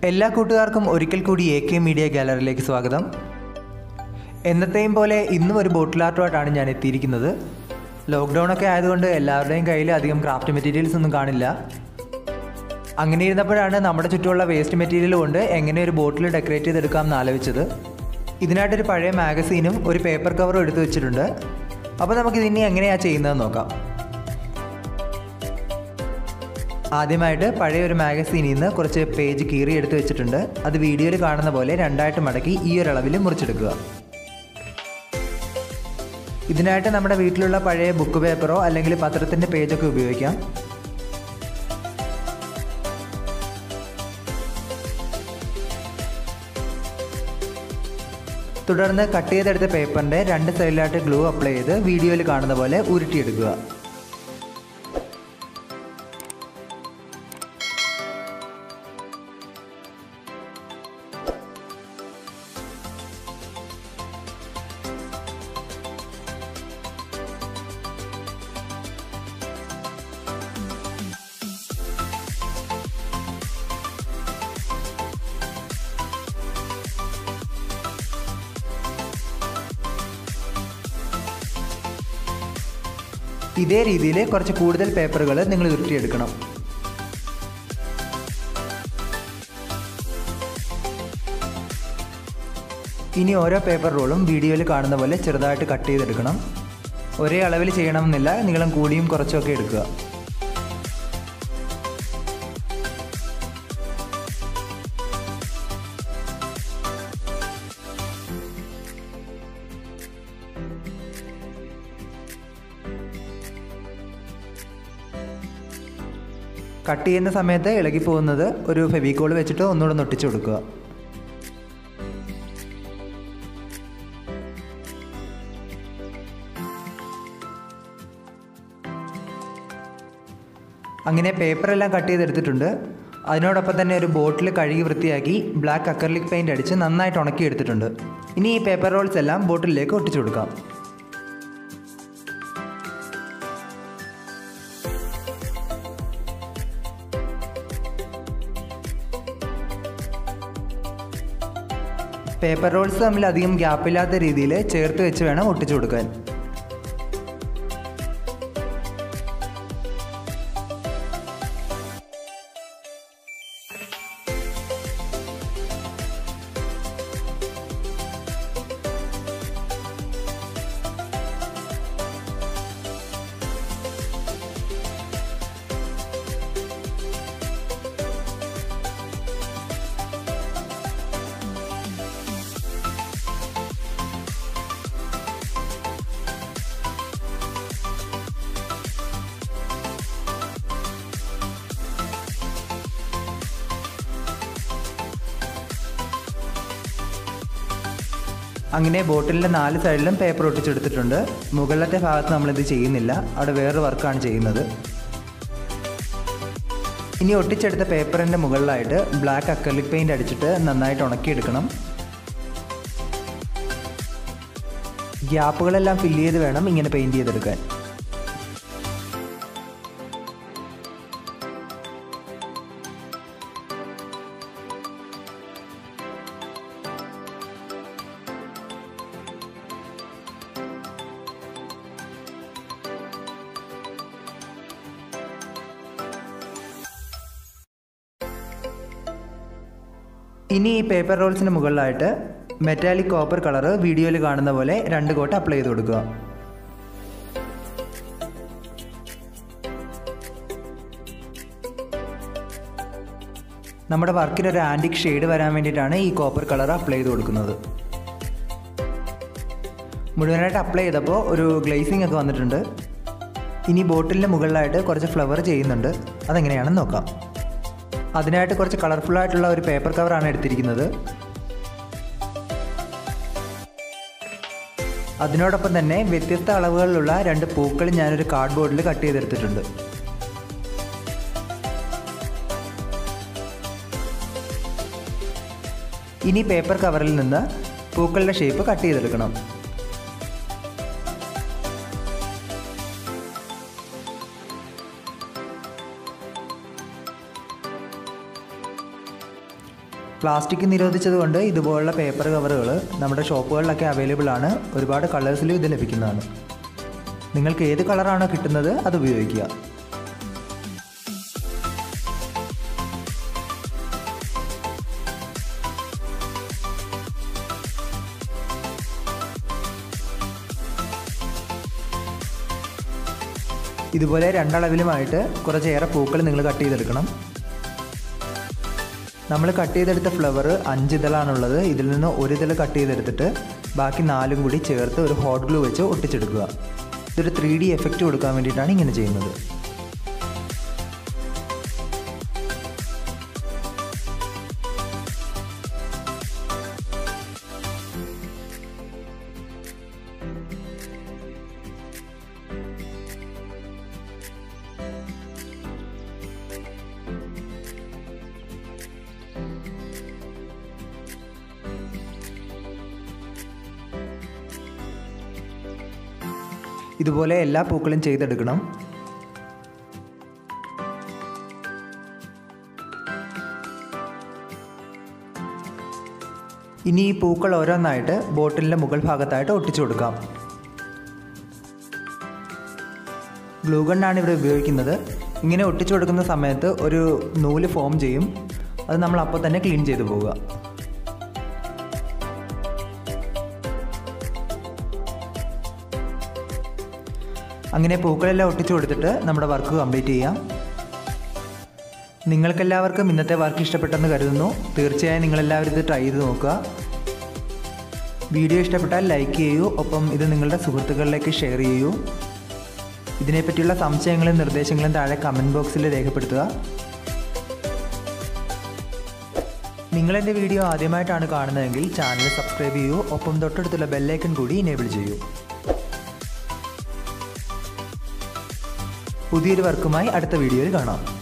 എല്ലാ കൂട്ടുകാർക്കും ഒരിക്കൽ കൂടി എ കെ മീഡിയ ഗാലറിയിലേക്ക് സ്വാഗതം എന്നത്തെയും പോലെ ഇന്നും ഒരു ബോട്ടിൽ ആർട്ടുമായിട്ടാണ് ഞാൻ എത്തിയിരിക്കുന്നത് ലോക്ക്ഡൗൺ ഒക്കെ ആയതുകൊണ്ട് എല്ലാവരുടെയും കയ്യിൽ അധികം ക്രാഫ്റ്റ് മെറ്റീരിയൽസ് ഒന്നും കാണില്ല അങ്ങനെ ഇരുന്നപ്പോഴാണ് നമ്മുടെ ചുറ്റുമുള്ള വേസ്റ്റ് മെറ്റീരിയൽ കൊണ്ട് എങ്ങനെ ഒരു ബോട്ടിൽ ഡെക്കറേറ്റ് ചെയ്തെടുക്കാം എന്ന് ആലോചിച്ചത് ഇതിനായിട്ടൊരു പഴയ മാഗസീനും ഒരു പേപ്പർ കവറും എടുത്തു വെച്ചിട്ടുണ്ട് അപ്പോൾ നമുക്കിത് ഇനി എങ്ങനെയാണ് ചെയ്യുന്നതെന്ന് നോക്കാം ആദ്യമായിട്ട് പഴയ ഒരു മാഗസീനിൽ നിന്ന് കുറച്ച് പേജ് കീറി എടുത്ത് വെച്ചിട്ടുണ്ട് അത് വീഡിയോയിൽ കാണുന്ന പോലെ രണ്ടായിട്ട് മടക്കി ഈ ഒരു അളവിൽ മുറിച്ചെടുക്കുക ഇതിനായിട്ട് നമ്മുടെ വീട്ടിലുള്ള പഴയ ബുക്ക് പേപ്പറോ അല്ലെങ്കിൽ പത്രത്തിൻ്റെ പേജൊക്കെ ഉപയോഗിക്കാം തുടർന്ന് കട്ട് ചെയ്തെടുത്ത പേപ്പറിൻ്റെ രണ്ട് സൈഡിലായിട്ട് ഗ്ലൂ അപ്ലൈ ചെയ്ത് വീഡിയോയിൽ കാണുന്ന പോലെ ഉരുട്ടിയെടുക്കുക ഇതേ രീതിയിൽ കുറച്ച് കൂടുതൽ പേപ്പറുകൾ നിങ്ങൾ ഉരുട്ടിയെടുക്കണം ഇനി ഓരോ പേപ്പർ റോളും വീഡിയോയിൽ കാണുന്ന പോലെ ചെറുതായിട്ട് കട്ട് ചെയ്തെടുക്കണം ഒരേ അളവിൽ ചെയ്യണമെന്നില്ല നീളം കൂടിയും കുറച്ചൊക്കെ എടുക്കുക കട്ട് ചെയ്യുന്ന സമയത്ത് ഇളകി പോകുന്നത് ഒരു ഫെവിക്കോൾ വെച്ചിട്ട് ഒന്നുകൂടെ നൊട്ടിച്ചു കൊടുക്കുക അങ്ങനെ പേപ്പറെല്ലാം കട്ട് ചെയ്തെടുത്തിട്ടുണ്ട് അതിനോടൊപ്പം തന്നെ ഒരു ബോട്ടിൽ കഴുകി വൃത്തിയാക്കി ബ്ലാക്ക് അക്കർലിക് പെയിൻ്റ് അടിച്ച് നന്നായിട്ട് ഉണക്കി എടുത്തിട്ടുണ്ട് ഇനി ഈ പേപ്പർ റോൾസ് എല്ലാം ബോട്ടിലേക്ക് ഒട്ടിച്ചു കൊടുക്കാം പേപ്പർ റോൾസ് തമ്മിൽ അധികം ഗ്യാപ്പില്ലാത്ത രീതിയിൽ ചേർത്ത് വെച്ച് വേണം ഒട്ടിച്ചു കൊടുക്കാൻ അങ്ങനെ ബോട്ടിലിൻ്റെ നാല് സൈഡിലും പേപ്പർ ഒട്ടിച്ചെടുത്തിട്ടുണ്ട് മുകളിലത്തെ ഭാഗത്ത് നമ്മളിത് ചെയ്യുന്നില്ല അവിടെ വേറൊരു വർക്കാണ് ചെയ്യുന്നത് ഇനി ഒട്ടിച്ചെടുത്ത പേപ്പറിൻ്റെ മുകളിലായിട്ട് ബ്ലാക്ക് അക്കർലിക് പെയിൻ്റ് അടിച്ചിട്ട് നന്നായിട്ട് ഉണക്കിയെടുക്കണം ഗ്യാപ്പുകളെല്ലാം ഫില്ല് ചെയ്ത് വേണം ഇങ്ങനെ പെയിൻറ് ചെയ്തെടുക്കാൻ ഇനി ഈ പേപ്പർ റോൾസിന് മുകളിലായിട്ട് മെറ്റാലിക് കോപ്പർ കളർ വീഡിയോയിൽ കാണുന്ന പോലെ രണ്ട് കോട്ട് അപ്ലൈ ചെയ്ത് കൊടുക്കുക നമ്മുടെ വർക്കിന് ഒരു ആൻറ്റിക് ഷെയ്ഡ് വരാൻ വേണ്ടിയിട്ടാണ് ഈ കോപ്പർ കളർ അപ്ലൈ ചെയ്ത് കൊടുക്കുന്നത് മുഴുവനായിട്ട് അപ്ലൈ ചെയ്തപ്പോൾ ഒരു ഗ്ലേസിംഗ് ഒക്കെ വന്നിട്ടുണ്ട് ഇനി ബോട്ടിലിൻ്റെ മുകളിലായിട്ട് കുറച്ച് ഫ്ലവർ ചെയ്യുന്നുണ്ട് അതെങ്ങനെയാണെന്ന് നോക്കാം അതിനായിട്ട് കുറച്ച് കളർഫുൾ ആയിട്ടുള്ള ഒരു പേപ്പർ കവറാണ് എടുത്തിരിക്കുന്നത് അതിനോടൊപ്പം തന്നെ വ്യത്യസ്ത അളവുകളിലുള്ള രണ്ട് പൂക്കൾ ഞാനൊരു കാർഡ് ബോർഡിൽ കട്ട് ചെയ്തെടുത്തിട്ടുണ്ട് ഇനി പേപ്പർ കവറിൽ നിന്ന് പൂക്കളുടെ ഷേപ്പ് കട്ട് ചെയ്തെടുക്കണം പ്ലാസ്റ്റിക് നിരോധിച്ചതുകൊണ്ട് ഇതുപോലുള്ള പേപ്പർ കവറുകൾ നമ്മുടെ ഷോപ്പുകളിലൊക്കെ അവൈലബിൾ ആണ് ഒരുപാട് കളേഴ്സിലും ഇത് ലഭിക്കുന്നതാണ് നിങ്ങൾക്ക് ഏത് കളറാണോ കിട്ടുന്നത് അത് ഉപയോഗിക്കുക ഇതുപോലെ രണ്ടളവിലുമായിട്ട് കുറച്ചേറെ പൂക്കൾ നിങ്ങൾ കട്ട് ചെയ്തെടുക്കണം നമ്മൾ കട്ട് ചെയ്തെടുത്ത ഫ്ലവർ അഞ്ച് ഇതളാണുള്ളത് ഇതിൽ നിന്ന് ഒരു ഇതൾ കട്ട് ചെയ്തെടുത്തിട്ട് ബാക്കി നാലും കൂടി ചേർത്ത് ഒരു ഹോട്ട് ഗ്ലൂ വെച്ച് ഒട്ടിച്ചെടുക്കുക ഇതൊരു ത്രീ ഡി എഫക്റ്റ് കൊടുക്കാൻ വേണ്ടിയിട്ടാണ് ഇങ്ങനെ ചെയ്യുന്നത് ഇതുപോലെ എല്ലാ പൂക്കളും ചെയ്തെടുക്കണം ഇനി ഈ പൂക്കൾ ഓരോന്നായിട്ട് ബോട്ടിലിൻ്റെ മുകൾ ഭാഗത്തായിട്ട് ഒട്ടിച്ചു കൊടുക്കാം ഗ്ലൂ ഗണ്ണാണ് ഇവിടെ ഉപയോഗിക്കുന്നത് ഇങ്ങനെ ഒട്ടിച്ചു കൊടുക്കുന്ന സമയത്ത് ഒരു നൂല് ഫോം ചെയ്യും അത് നമ്മൾ അപ്പോൾ തന്നെ ക്ലീൻ ചെയ്തു പോവുക അങ്ങനെ പൂക്കളെല്ലാം ഒട്ടിച്ചു കൊടുത്തിട്ട് നമ്മുടെ വർക്ക് കംപ്ലീറ്റ് ചെയ്യാം നിങ്ങൾക്കെല്ലാവർക്കും ഇന്നത്തെ വർക്ക് ഇഷ്ടപ്പെട്ടെന്ന് കരുതുന്നു തീർച്ചയായും നിങ്ങളെല്ലാവരും ഇത് ട്രൈ ചെയ്ത് നോക്കുക വീഡിയോ ഇഷ്ടപ്പെട്ടാൽ ലൈക്ക് ചെയ്യൂ ഒപ്പം ഇത് നിങ്ങളുടെ സുഹൃത്തുക്കളിലേക്ക് ഷെയർ ചെയ്യൂ ഇതിനെപ്പറ്റിയുള്ള സംശയങ്ങളും നിർദ്ദേശങ്ങളും താഴെ കമൻറ്റ് ബോക്സിൽ രേഖപ്പെടുത്തുക നിങ്ങളെൻ്റെ വീഡിയോ ആദ്യമായിട്ടാണ് കാണുന്നതെങ്കിൽ ചാനൽ സബ്സ്ക്രൈബ് ചെയ്യൂ ഒപ്പം തൊട്ടടുത്തുള്ള ബെല്ലൈക്കൺ കൂടി ഇനേബിൾ ചെയ്യൂ പുതിയൊരു വർക്കുമായി അടുത്ത വീഡിയോയിൽ കാണാം